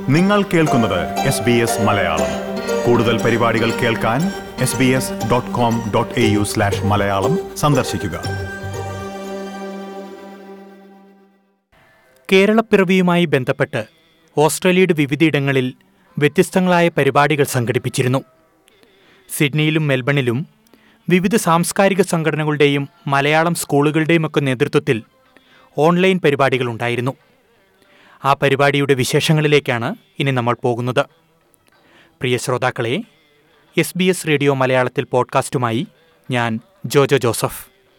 നിങ്ങൾ കേൾക്കുന്നത് S B S Malayalam കൂടുതൽ പരിപാടികൾ കേൾക്കാൻ S B S dot com dot A U slash Malayalam സന്ദർശിക്കുക കേരളപ്പിറവിയുമായി ബന്ധപ്പെട്ട് ഓസ്ട്രേലിയയുടെ വിവിധയിടങ്ങളിൽ വ്യത്യസ്തങ്ങളായ പരിപാടികൾ സംഘടിപ്പിച്ചിരുന്നു സിഡ്നിയിലും മെൽബണിലും വിവിധ സാംസ്കാരിക സംഘടനകളുടെയും മലയാളം സ്കൂളുകളുടെയുമൊക്കെ നേതൃത്വത്തിൽ ഓൺലൈൻ പരിപാടികളുണ്ടായിരുന്നു ആ പരിപാടിയുടെ വിശേഷങ്ങളിലേക്കാണ് ഇനി നമ്മൾ പോകുന്നത് പ്രിയ ശ്രോതാക്കളെ എസ് ബി എസ് റേഡിയോ മലയാളത്തിൽ പോഡ്കാസ്റ്റുമായി ഞാൻ ജോജോ ജോസഫ്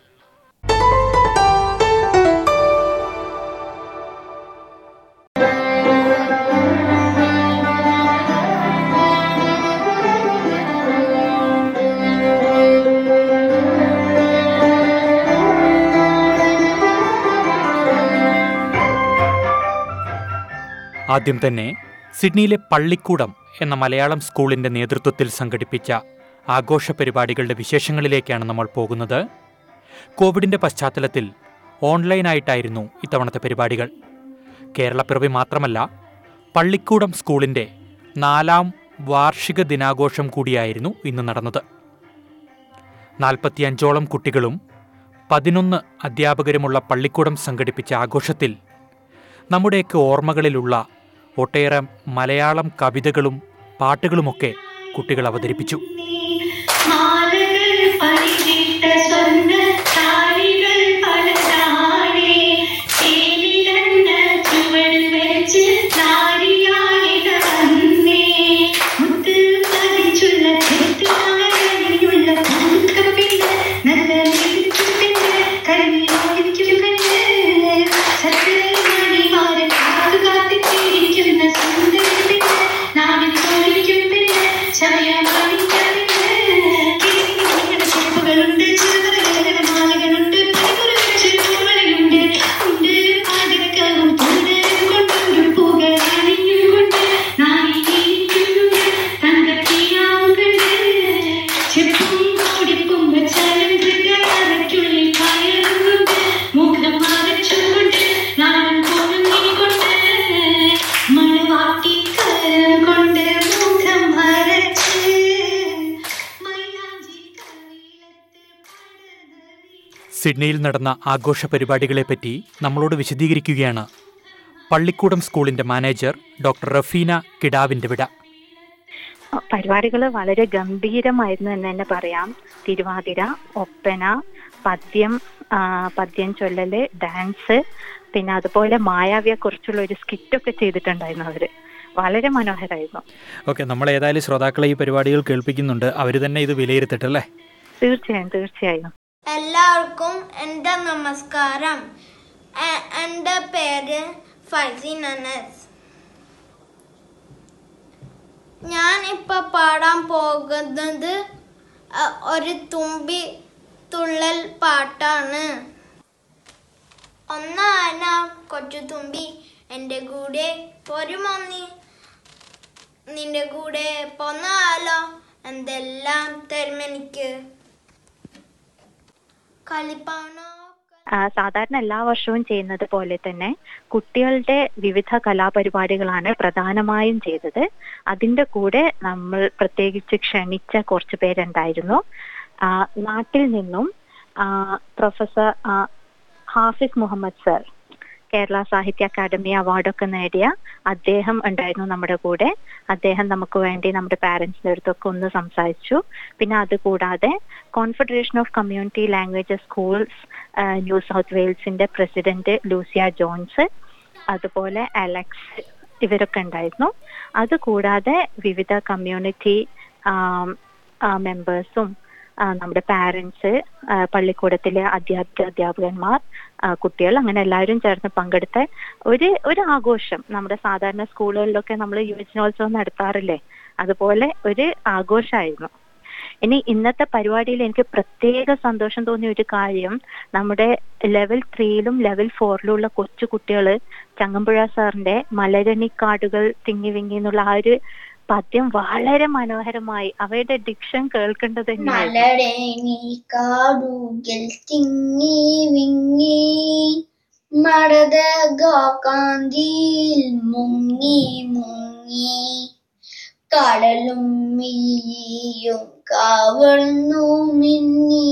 ആദ്യം തന്നെ സിഡ്നിയിലെ പള്ളിക്കൂടം എന്ന മലയാളം സ്കൂളിന്റെ നേതൃത്വത്തിൽ സംഘടിപ്പിച്ച ആഘോഷ പരിപാടികളുടെ വിശേഷങ്ങളിലേക്കാണ് നമ്മൾ പോകുന്നത് കോവിഡിന്റെ പശ്ചാത്തലത്തിൽ ഓൺലൈനായിട്ടായിരുന്നു ഇത്തവണത്തെ പരിപാടികൾ കേരളപ്പിറവി മാത്രമല്ല പള്ളിക്കൂടം സ്കൂളിന്റെ നാലാം വാർഷിക ദിനാഘോഷം കൂടിയായിരുന്നു ഇന്ന് നടന്നത് നാൽപ്പത്തിയഞ്ചോളം കുട്ടികളും പതിനൊന്ന് അധ്യാപകരുമുള്ള പള്ളിക്കൂടം സംഘടിപ്പിച്ച ആഘോഷത്തിൽ നമ്മുടെയൊക്കെ ഓർമ്മകളിലുള്ള ഒട്ടേറെ മലയാളം കവിതകളും പാട്ടുകളുമൊക്കെ കുട്ടികൾ അവതരിപ്പിച്ചു മാലകൾ പണിതിട്ട സ്വർണ്ണ താലികൾ പലതാണേ തേനിലെണ്ണ ചുവട് വെച്ച് നാരിയായിട വന്നേ മുത്ത് പതിച്ചുള്ള ചെത്തുകാരണിയുള്ള പൂക്കപ്പിള്ള നല്ല മിടുക്കുപിള്ള കരുവിയോടിക്കും കണ്ട് സത്യമാരിമാരെ കാത്തു കാത്തിരിക്കുന്ന സുന്ദരപ്പിള്ള നാവിൽ ചോദിക്കും പിന്നെ ചെരുപ്പുകളുണ്ട് ചെറുകളുടെ മാലകളുണ്ട് ചെറുപ്പുകളുണ്ട് ഉണ്ട് പാചകവും കൊണ്ടുണ്ട് പൂകൾ അണിഞ്ഞുകൊണ്ട് നായിക്കുന്നുണ്ട് തങ്കത്തിയാവുന്നുണ്ട് ചെപ്പും കോടിപ്പും വെച്ചാലും മൃഗാരയ്ക്കുള്ളിൽ കയറുന്നുണ്ട് മുഖം മറച്ചുകൊണ്ട് നാടൻ കൊണ്ടുകൊണ്ട് മണവാട്ടിക്കരം കൊണ്ട് മുഖം മറച്ച് മൈലാഞ്ചി കവിളത്ത് പടർന്നതി സിഡ്നിയിൽ നടന്ന ആഘോഷ പരിപാടികളെപ്പറ്റി നമ്മളോട് വിശദീകരിക്കുകയാണ് പള്ളിക്കൂടം സ്കൂളിന്റെ മാനേജർ ഡോക്ടർ റഫീന കിടാവിന്റെ വിട പരിപാടികൾ വളരെ ഗംഭീരമായിരുന്നു എന്ന് തന്നെ പറയാം തിരുവാതിര ഒപ്പന പദ്യം ആ, പദ്യം ചൊല്ലല് ഡാൻസ് പിന്നെ അതുപോലെ മായാവിയെ കുറിച്ചുള്ള ഒരു സ്കിറ്റൊക്കെ ചെയ്തിട്ടുണ്ടായിരുന്നു അവര് വളരെ മനോഹരമായിരുന്നു ഓക്കെ നമ്മൾ ഏതായാലും ശ്രോതാക്കളെ ഈ പരിപാടികൾ കേൾപ്പിക്കുന്നുണ്ട് അവർ തന്നെ ഇത് വിലയിരുത്തട്ടല്ലേ തീർച്ചയായും തീർച്ചയായും എല്ലാവർക്കും എൻ്റെ നമസ്കാരം എ- എൻ്റെ പേര് ഫൈസിൻ അനസ് ഞാൻ ഇപ്പൊ പാടാൻ പോകുന്നത് അ, ഒരു തുമ്പി തുള്ളൽ പാട്ടാണ് ഒന്നാന കൊച്ചു തുമ്പി എൻ്റെ കൂടെ പോരുമോ നീ നിന്റെ കൂടെ പോന്നാലോ എന്തെല്ലാം തരുമെനിക്ക് കളിപ്പാണോ ആ, സാധാരണ എല്ലാ വർഷവും ചെയ്യുന്നത് പോലെ തന്നെ കുട്ടികളുടെ വിവിധ കലാപരിപാടികളാണ് പ്രധാനമായും ചെയ്തത് അതിന്റെ കൂടെ നമ്മൾ പ്രത്യേകിച്ച് ക്ഷണിച്ച കുറച്ച് പേരുണ്ടായിരുന്നു ആ, നാട്ടിൽ നിന്നും ആ, പ്രൊഫസർ ആ, ഹാഫിസ് മുഹമ്മദ് സർ കേരള സാഹിത്യ അക്കാദമി അവാർഡൊക്കെ നേടിയ അദ്ദേഹം ഉണ്ടായിരുന്നു നമ്മുടെ കൂടെ അദ്ദേഹം നമുക്ക് വേണ്ടി നമ്മുടെ പാരന്റ്സിന്റെ അടുത്തൊക്കെ ഒന്ന് സംസാരിച്ചു പിന്നെ അതുകൂടാതെ confederation of community languages schools New South വെയിൽസിന്റെ പ്രസിഡന്റ് ലൂസിയ ജോൺസ് അതുപോലെ അലക്സ് ഇവരൊക്കെ ഉണ്ടായിരുന്നു അതുകൂടാതെ വിവിധ കമ്മ്യൂണിറ്റി മെമ്പേഴ്സും നമ്മുടെ പാരൻസ് പള്ളിക്കൂടത്തിലെ അധ്യാപിക അധ്യാപകന്മാർ ആ, കുട്ടികൾ അങ്ങനെ എല്ലാവരും ചേർന്ന് പങ്കെടുത്ത ഒരു ഒരു ആഘോഷം നമ്മുടെ സാധാരണ സ്കൂളുകളിലൊക്കെ നമ്മൾ യുവജനോത്സവം നടത്താറില്ലേ അതുപോലെ ഒരു ആഘോഷമായിരുന്നു ഇനി ഇന്നത്തെ പരിപാടിയിൽ എനിക്ക് പ്രത്യേക സന്തോഷം തോന്നിയ ഒരു കാര്യം നമ്മുടെ ലെവൽ ത്രീയിലും ലെവൽ ഫോറിലുള്ള കൊച്ചു കുട്ടികൾ ചങ്ങമ്പുഴ സാറിന്റെ മലരണിക്കാടുകൾ തിങ്ങി വിങ്ങി എന്നുള്ള ആ ഒരു പദ്യം വളരെ മനോഹരമായി അവയുടെ ഡിക്ഷൻ കേൾക്കേണ്ടത് തന്നെയായിരുന്നു മലരേണി കാടുകൾ തിങ്ങി വിങ്ങി മടത കാന്തിയിൽ മുങ്ങി മുങ്ങി മങ്ങി കടലും മിഴിയും കവർന്നു മിന്നി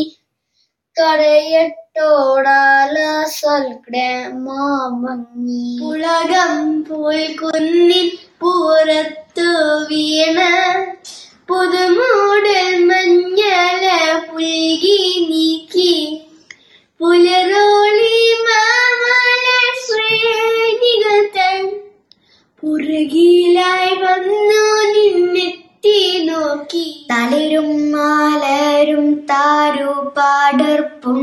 കരയട്ടോടാല സൽഗ്രമങ്ങി ഉലകം പോൽ കുന്നിൻ പുറത്തു വീണ പുതുമൂടൽ മഞ്ഞള പുൽകി നീക്കി പുലരോളി മാമല ശ്രേണികൾ തൻ പുറകിലായി വന്നു നിന്നെത്തി നോക്കി തളിരും മാലരും താരു പാടർപ്പും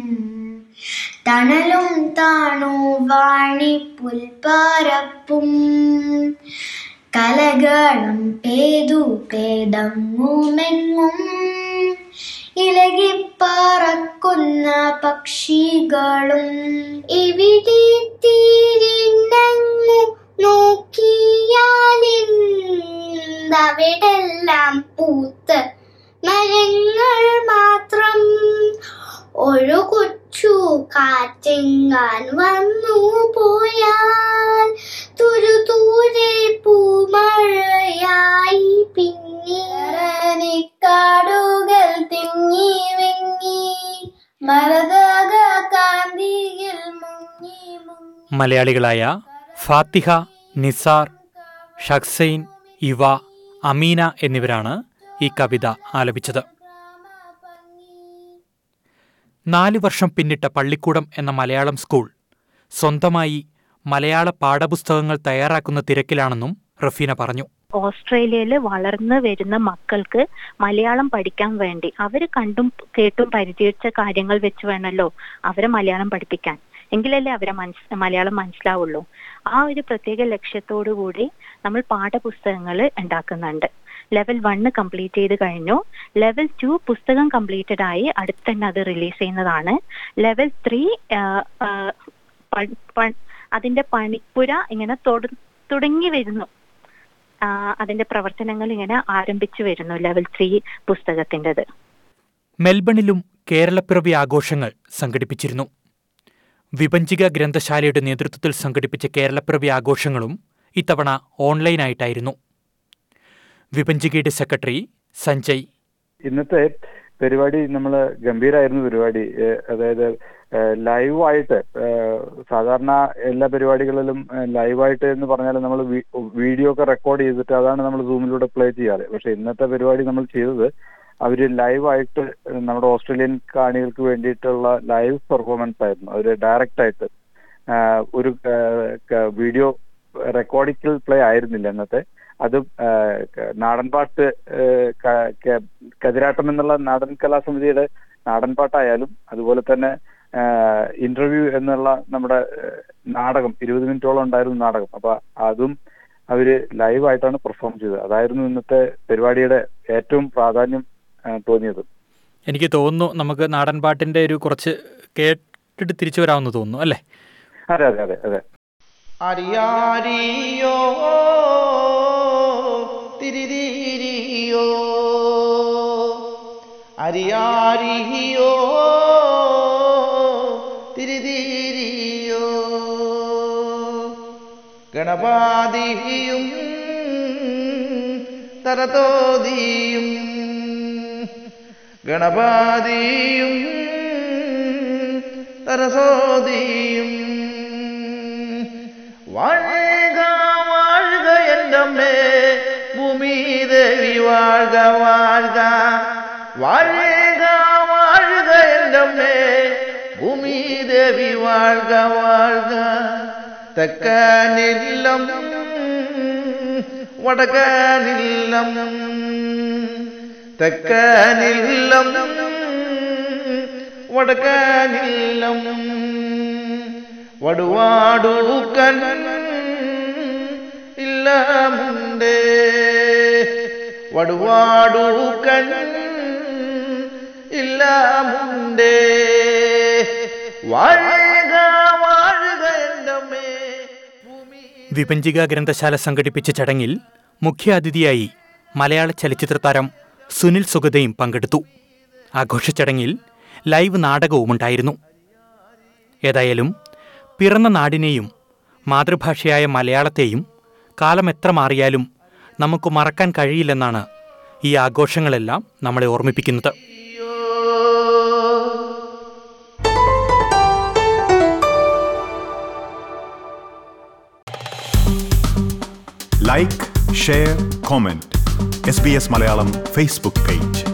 തണലും താണു വാണി പുൽപ്പാരപ്പും കലകളും പേതു പേതങ്ങുമെങ്ങും ഇലകിപ്പറക്കുന്ന പക്ഷികളും ഇവിടെ തിരിഞ്ഞങ്ങു നോക്കിയാലിന്തവിടെല്ലാം പൂത്ത് മരങ്ങൾ മാത്രം ഒരു കൊച്ചു കാറ്റെങ്ങാൻ വന്നു പോയാൽ തുരുതൂരെ പൂമഴയായി പിന്നെ കാടുകൾ തിങ്ങി വിങ്ങി മരതക കാന്തിയിൽ മുങ്ങി മുങ്ങി മലയാളികളായ ഫാത്തിഹ നിസാർ ഷക്സൈൻ ഇവ അമീന എന്നിവരാണ് ഈ കവിത ആലപിച്ചത് നാല് വർഷം പിന്നിട്ട പള്ളിക്കൂടം എന്ന മലയാളം സ്കൂൾ സ്വന്തമായി മലയാള പാഠപുസ്തകങ്ങൾ തയ്യാറാക്കുന്ന തിരക്കിലാണെന്നും റഫീന പറഞ്ഞു ഓസ്ട്രേലിയയിൽ വളർന്നു വരുന്ന മക്കൾക്ക് മലയാളം പഠിക്കാൻ വേണ്ടി അവർ കണ്ടും കേട്ടും പരിചയിച്ച കാര്യങ്ങൾ വെച്ച് വേണമല്ലോ അവരെ മലയാളം പഠിപ്പിക്കാൻ എങ്കിലല്ലേ അവരെ മനസ് മലയാളം മനസ്സിലാവുള്ളൂ ആ ഒരു പ്രത്യേക ലക്ഷ്യത്തോടു കൂടി നമ്മൾ പാഠപുസ്തകങ്ങൾ ഉണ്ടാക്കുന്നുണ്ട് ലെവൽ വണ്ണ് കംപ്ലീറ്റ് ചെയ്ത് കഴിഞ്ഞു ലെവൽ ടു പുസ്തകം കംപ്ലീറ്റഡ് ആയി അടുത്ത് തന്നെ അത് റിലീസ് ചെയ്യുന്നതാണ് ലെവൽ ത്രീ അതിന്റെ പണിപ്പുര ഇങ്ങനെ തൊട- തുടങ്ങി വരുന്നു ആ, അതിന്റെ പ്രവർത്തനങ്ങൾ ഇങ്ങനെ ആരംഭിച്ചു വരുന്നു ലെവൽ ത്രീ പുസ്തകത്തിൻ്റെത് മെൽബണിലും കേരളപ്പിറവി ആഘോഷങ്ങൾ സംഘടിപ്പിച്ചിരുന്നു വിഭജിക ഗ്രന്ഥശാലയുടെ നേതൃത്വത്തിൽ സംഘടിപ്പിച്ച കേരളപ്പിറവി ആഘോഷങ്ങളും ഇത്തവണ ഓൺലൈനായിട്ടായിരുന്നു വിഭജികയുടെ സെക്രട്ടറി സഞ്ജയ് ഇന്നത്തെ പരിപാടി നമ്മൾ ഗംഭീരായിരുന്നു പരിപാടി ഏഹ് അതായത് ലൈവായിട്ട് സാധാരണ എല്ലാ പരിപാടികളിലും ലൈവായിട്ട് എന്ന് പറഞ്ഞാൽ നമ്മൾ വീഡിയോ ഒക്കെ റെക്കോർഡ് ചെയ്തിട്ട് അതാണ് നമ്മൾ സൂമിലൂടെ പ്ലേ ചെയ്യാറ് പക്ഷെ ഇന്നത്തെ പരിപാടി നമ്മൾ ചെയ്തത് അവര് ലൈവായിട്ട് നമ്മുടെ ഓസ്ട്രേലിയൻ കാണികൾക്ക് വേണ്ടിയിട്ടുള്ള ലൈവ് പെർഫോമൻസ് ആയിരുന്നു അവര് ഡയറക്റ്റ് ആയിട്ട് ആഹ് ഒരു വീഡിയോ റെക്കോർഡിക്കൽ പ്ലേ ആയിരുന്നില്ല ഇന്നത്തെ അത് ആഹ് ക- നാടൻ പാട്ട് ആഹ് ക- ക- കതിരാട്ടം എന്നുള്ള നാടൻ കലാസമിതിയുടെ നാടൻ പാട്ടായാലും അതുപോലെ തന്നെ ഇന്റർവ്യൂ എന്നുള്ള നമ്മുടെ ആഹ് നാടകം ഇരുപത് മിനിറ്റോളം ഉണ്ടായിരുന്ന നാടകം അപ്പൊ അതും അവര് ലൈവായിട്ടാണ് പെർഫോം ചെയ്തത് അതായിരുന്നു ഇന്നത്തെ പരിപാടിയുടെ ഏറ്റവും പ്രാധാന്യം ആഹ് തോന്നിയത് എനിക്ക് തോന്നുന്നു നമുക്ക് നാടൻ പാട്ടിന്റെ ഒരു കുറച്ച് കേട്ടിട്ട് തിരിച്ചു വരാമെന്ന് തോന്നുന്നു അല്ലേ അതെ അതെ അതെ അതെ അരിയാരിയോ തിരിതിരിയോ അരിയാരിയോ തിരിതിരിയോ ഗണപാതിയും തരതോതിയും ഗണപാതിയും തരസോതിയും வாழ்க வாழ்க என்றம்மே பூமி தேவி வாழ்க வாழ்க வாழ்க வாழ்க என்றம்மே பூமி தேவி வாழ்க வாழ்க தக்க நில்லம் வடக்க நில்லம் தக்க நில்லம் വടക്ക നില്ലം വടുവാടുക്കൻ ഇല്ല മുണ്ടേ വടുവാടുക്കൻ ഇല്ല മുണ്ടേ വാഴുക വാഴുക എൻ്റെ ഭൂമി വിഭജിക ഗ്രന്ഥശാല സംഘടിപ്പിച്ച ചടങ്ങിൽ മുഖ്യാതിഥിയായി മലയാള ചലച്ചിത്ര താരം സുനിൽ സുഗതയും പങ്കെടുത്തു ആഘോഷ ചടങ്ങിൽ ലൈവ് നാടകവുമുണ്ടായിരുന്നു ഏതായാലും പിറന്ന നാടിനെയും മാതൃഭാഷയായ മലയാളത്തെയും കാലം എത്ര മാറിയാലും നമുക്ക് മറക്കാൻ കഴിയില്ലെന്നാണ് ഈ ആഘോഷങ്ങളെല്ലാം നമ്മളെ ഓർമ്മിപ്പിക്കുന്നത് like share comment S B S Malayalam Facebook page